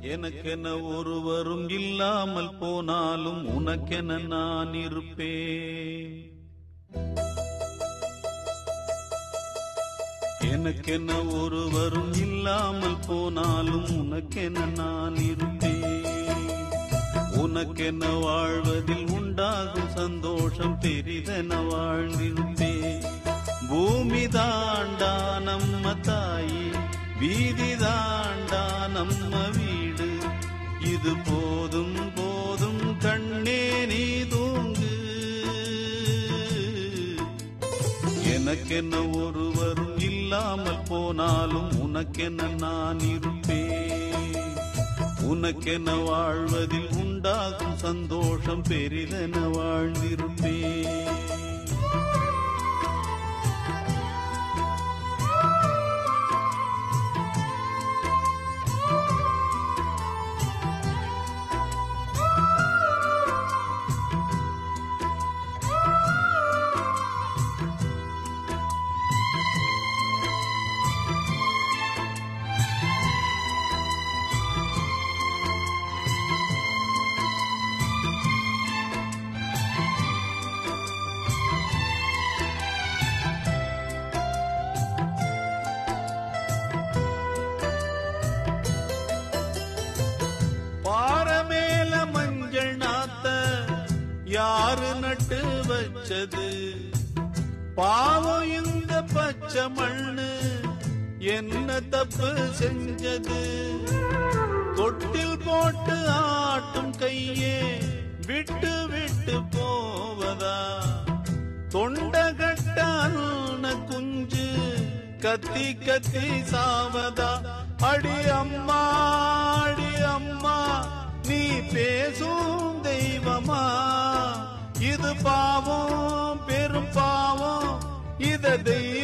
எனக்கென ஒருவரும் இல்லாமல் போனாலும் உனக்கென நான் இருப்பேன் எனக்கென ஒருவரும் இல்லாமல் போனாலும் உனக்கென நான் இருப்பேன் உனக்கென வாழ்வதில் உண்டாகும் சந்தோஷம் பெரிதென வாழ்ந்திருப்பேன் பூமி தாண்டா நம்ம தாயி வீதி தாண்டா நம்ம வீடு இது போதும் போதும் கண்ணே நீ தூங்கு எனக்கென்ன ஒருவரும் இல்லாமல் போனாலும் உனக்கென்ன நான் இருப்பேன் உனக்கென வாழ்வதில் உண்டாகும் சந்தோஷம் பெரிதென வாழ்ந்திருப்பேன் பாரமேல மஞ்சள் நாத்த யாரு நட்டு வச்சது பாவம் இந்த பச்சை மண்ணு என்ன தப்பு செஞ்சது தொட்டில் போட்டு ஆட்டும் கையே விட்டு விட்டு போவதா தொண்டகட்ட அண்ண குஞ்சு கத்தி கத்தி சாவதா அடி அம்மா அடி அம்மா நீ பேசும் தெய்வமா இது பாவம் பெரும் பாவம் இத தெய்வம்